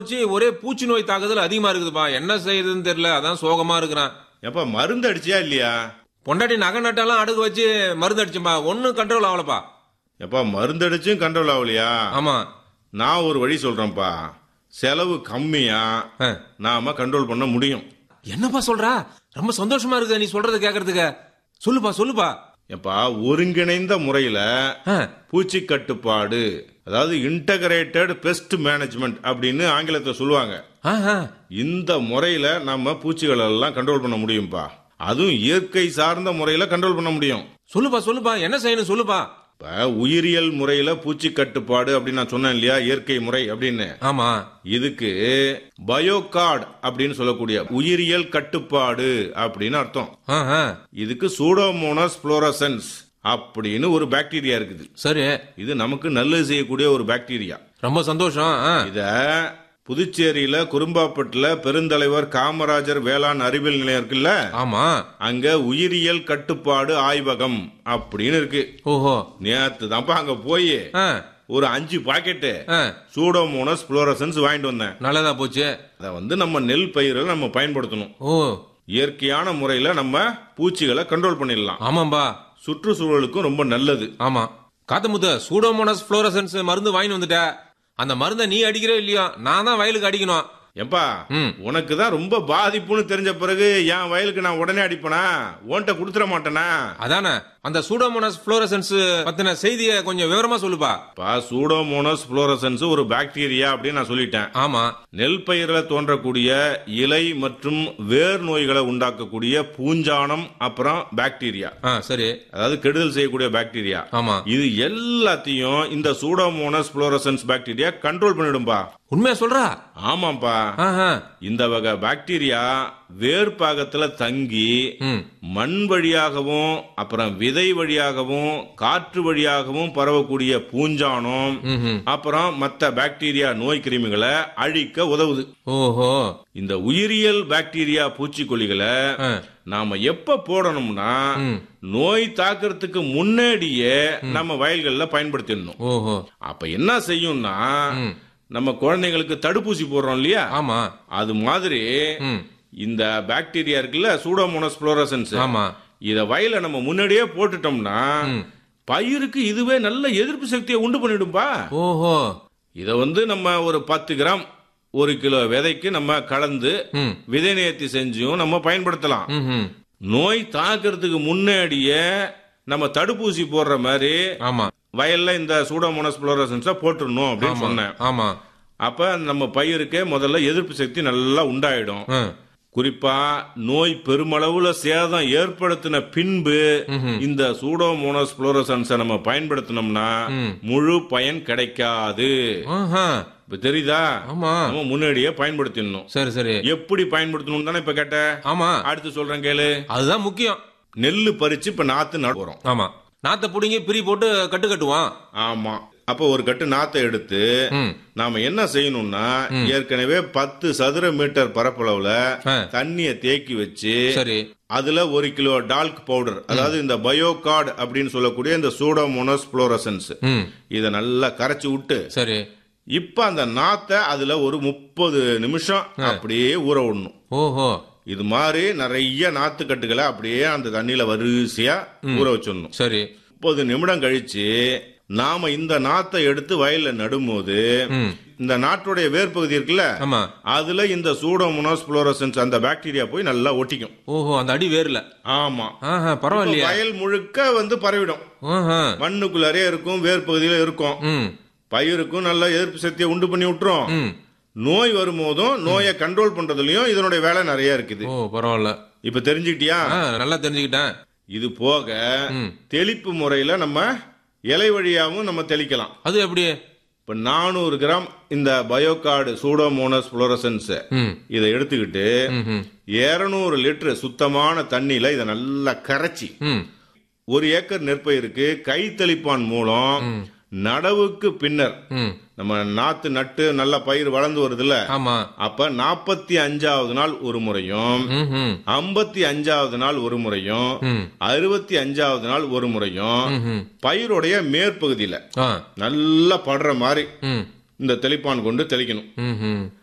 வச்சு ஒரே பூச்சி நோய் தாக்குதல் அதிகமா இருக்குதுப்பா என்ன செய்யுதுன்னு தெரியல அதான் சோகமா இருக்கிறான் எப்ப மருந்து அடிச்சியா இல்லையா பொண்டாட்டி நகை நட்டெல்லாம் அடுக்கு வச்சு மருந்து அடிச்சுப்பா ஒன்னும் கண்ட்ரோல் ஆகலப்பா எப்பா மருந்து அடிச்சும் கண்ட்ரோல் ஆகலையா ஆமா நான் ஒரு வழி சொல்றேன்ப்பா செலவு கம்மியா ஆ. நாம கண்ட்ரோல் பண்ண முடியும் என்னப்பா சொல்றா ரொம்ப சந்தோஷமா இருக்குது நீ சொல்றத கேக்குறதுக்கு சொல்லுப்பா சொல்லுப்பா எப்பா ஒருங்கிணைந்த முறையில ஆ, பூச்சி கட்டுப்பாடு அதாவது இன்டகிரேட்டட் பெஸ்ட் மேனேஜ்மெண்ட் அப்படின்னு ஆங்கிலத்தை சொல்லுவாங்க ஆ, ஆ. இந்த முறையில நம்ம பூச்சிகளை எல்லாம் கண்ட்ரோல் பண்ண முடியும்பா அதுவும் இயற்கை சார்ந்த முறையில கண்ட்ரோல் பண்ண முடியும் சொல்லுப்பா சொல்லுப்பா என்ன செய்யணும் சொல்லுப்பா இப்ப உயிரியல் முறையில பூச்சி கட்டுப்பாடு அப்படின்னு நான் சொன்னேன் இல்லையா இயற்கை முறை அப்படின்னு ஆமா இதுக்கு பயோகார்டு அப்படின்னு சொல்லக்கூடிய உயிரியல் கட்டுப்பாடு அப்படின்னு அர்த்தம் ஆ, ஆ. இதுக்கு சூடோமோனஸ் புளோரசன்ஸ் அப்படின்னு ஒரு பாக்டீரியா இருக்குது சரி இது நமக்கு நல்லது செய்யக்கூடிய ஒரு பாக்டீரியா ரொம்ப சந்தோஷம் ஆ. இத புதுச்சேரியில குறும்பாப்பட்டுல பெருந்தலைவர் காமராஜர் வேளாண் அறிவியல் நிலையம் இருக்குல்ல ஆமா அங்க உயிரியல் கட்டுப்பாடு ஆய்வகம் அப்படின்னு இருக்கு ஓஹோ நேத்து தான்ப்பா அங்க போய் ஆ, ஒரு அஞ்சு பாக்கெட்டு ஆ. சூடோமோனஸ் புளோரசன்ஸ் வாங்கிட்டு வந்தேன் நல்லதா போச்சு அதை வந்து நம்ம நெல் பயிரில் நம்ம பயன்படுத்தணும் ஓ இயற்கையான முறையில நம்ம பூச்சிகளை கண்ட்ரோல் பண்ணிடலாம் ஆமாம்பா சுற்றுச்சூழலுக்கும் ரொம்ப நல்லது ஆமா காத்தமுத்து சூடோமோனஸ் புளோரசன்ஸ் மருந்து வாங்கி வந்துட்ட அந்த மருந்தை நீ அடிக்கிறே இல்லையோ நான் தான் வயலுக்கு அடிக்கணும் எப்பா ம். உனக்கு தான் ரொம்ப பாதிப்புன்னு தெரிஞ்ச பிறகு என் வயலுக்கு நான் உடனே அடிப்பனா உன்கிட்ட கொடுத்துட மாட்டேனா அதானே அந்த சூடோமோனஸ் புளோரசன்ஸ் பத்தின செய்தியை கொஞ்சம் விவரமா சொல்லுப்பா பா சூடோமோனஸ் புளோரசன்ஸ் ஒரு பாக்டீரியா அப்படின்னு நான் சொல்லிட்டேன் ஆமா நெல் பயிரில் தோன்றக்கூடிய இலை மற்றும் வேர் நோய்களை உண்டாக்கக்கூடிய பூஞ்சானம் அப்புறம் பாக்டீரியா ஆ சரி அதாவது கெடுதல் செய்யக்கூடிய பாக்டீரியா ஆமா இது எல்லாத்தையும் இந்த சூடோமோனஸ் புளோரசன்ஸ் பாக்டீரியா கண்ட்ரோல் பண்ணிடும்பா உண்மையா சொல்றா ஆமாப்பா ஆஹா. இந்த வகை பாக்டீரியா வேர் பாகத்துல தங்கி ம் மண் வழியாகவும் அப்புறம் விதை வழியாகவும் காற்று வழியாகவும் பரவக்கூடிய பூஞ்சானம் ம்ஹும். அப்புறம் மத்த பாக்டீரியா நோய் கிருமிகளை அழிக்க உதவுது ஓஹோ இந்த உயிரியல் பாக்டீரியா பூச்சிக்கொல்லிகளை ஆ. நாம எப்ப போடணும்னா ம். நோய் தாக்குறதுக்கு முன்னாடியே நம்ம வயல்கள்ல பயன்படுத்திடணும் ஓஹோ அப்ப என்ன செய்யும்னா ம். நம்ம குழந்தைங்களுக்கு தடுப்பூசி போடுறோம் இல்லையா ஆமா அது மாதிரி ம் இந்த பாக்டீரியா இருக்குல்ல சூடோமோனஸ் புளோரசன்ஸ் ஆமா இத வயல நம்ம முன்னாடியே போட்டுட்டோம்னா ம். பயிருக்கு இதுவே நல்ல எதிர்ப்பு சக்தியை உண்டு பண்ணிடும்பா ஓஹோ இத வந்து நம்ம ஒரு பத்து கிராம் ஒரு கிலோ விதைக்கு நம்ம கலந்து ம் விதை நேர்த்தி செஞ்சும் நம்ம பயன்படுத்தலாம் ம்ஹும். நோய் தாக்குறதுக்கு முன்னாடியே நம்ம தடுப்பூசி போடுற மாதிரி ஆமா வயல்ல இந்த சூடோமோனஸ் புளோரசன்ஸை போட்டுடணும் அப்படின்னு சொன்னேன் ஆமா அப்ப நம்ம பயிருக்கே முதல்ல எதிர்ப்பு சக்தி நல்லா உண்டாயிடும் ஆ. குறிப்பா நோய் பெருமளவுல சேதம் ஏற்படுத்தின பின்பு இந்த சூடோமோனஸ் புளோரசன்ஸை நம்ம பயன்படுத்தினோம்னா ம். முழு பயன் கிடைக்காது ஆஹா. இப்ப தெரியுதா ஆமா நம்ம முன்னாடியே பயன்படுத்திடணும் சரி சரி எப்படி பயன்படுத்தணும் தானே இப்ப கேட்ட ஆமா அடுத்து சொல்றேன் கேளு அதுதான் முக்கியம் நெல்லு பறிச்சு இப்ப நாத்து நடுறோம் ஆமா நாத்தை புடுங்கி பிரி போட்டு கட்டு கட்டுவான் ஆமா அப்ப ஒரு கட்டு நாத்தை எடுத்து ம் நாம என்ன செய்யணும்னா ஏற்கனவே பத்து சதுர மீட்டர் பரப்பளவுல ஆ. தண்ணிய தேக்கி வச்சு சரி அதுல ஒரு கிலோ டால்க் பவுடர் அதாவது இந்த பயோகார்டு அப்படின்னு சொல்லக்கூடிய இந்த சூடோமோனஸ் புளோரசன்ஸ் ம் இத நல்லா கரைச்சு விட்டு சரி இப்ப அந்த நாத்தை அதுல ஒரு முப்பது நிமிஷம் அப்படியே ஊற விடணும் ஓஹோ இது மாதிரி நிறைய நாத்துக்கட்டுகளை அப்படியே அந்த தண்ணியில வரிசையா ஊற வச்சிடணும் சரி முப்பது நிமிடம் கழிச்சு நாம இந்த நாத்தை எடுத்து வயல்ல நடும்போது ம் இந்த நாட்டுடைய வேர்பகுதி இருக்குல்ல ஆமா அதுல இந்த சூடோமோனாஸ் புளோரசன்ஸ் அந்த பாக்டீரியா போய் நல்லா ஒட்டிக்கும் ஓஹோ அந்த அடி வேர்ல ஆமா ஆஹா இப்ப பரவாயில்லையா வயல் முழுக்க வந்து பரவிடும் ஆஹா. மண்ணுக்குள்ளாரே இருக்கும் வேர்பகுதியில இருக்கும் ம் பயிருக்கும் நல்ல எதிர்ப்பு சக்தியை உண்டு பண்ணி விட்டுரும் ம் நோய் வரும்போதும் நோயை கண்ட்ரோல் பண்றதுலயும் இதனுடைய வேலை நிறைய இருக்குது ஓ பரவாயில்ல இப்ப தெரிஞ்சுக்கிட்டியா ஆ நல்லா தெரிஞ்சுக்கிட்டேன் இது போக ம் தெளிப்பு முறையில நம்ம இலை வழியாவும் நம்ம தெளிக்கலாம் அது எப்படி இப்ப நானூறு கிராம் இந்த பயோகார்டு சூடோமோனஸ் புளோரசன்ஸ் ம் இதை எடுத்துக்கிட்டு ம் ம் இருநூறு லிட்டர் சுத்தமான தண்ணியில இதை நல்லா கரைச்சி ம் ஒரு ஏக்கர் நெற்பயிருக்கு கை தெளிப்பான் மூலம் நடவுக்கு பின்னர் ம் நம்ம நாத்து நட்டு நல்ல பயிர் வளர்ந்து வருதுல்ல ஆமா அப்ப நாற்பத்தி அஞ்சாவது நாள் ஒரு முறையும் ம் ம் ஐம்பத்தி அஞ்சாவது நாள் ஒரு முறையும் ம் அறுபத்தி அஞ்சாவது நாள் ஒரு முறையும் ம் ம் பயிருடைய மேற்பகுதியில ஆ நல்லா படுற மாதிரி ம் இந்த தெளிப்பான் கொண்டு தெளிக்கணும் ம் ம்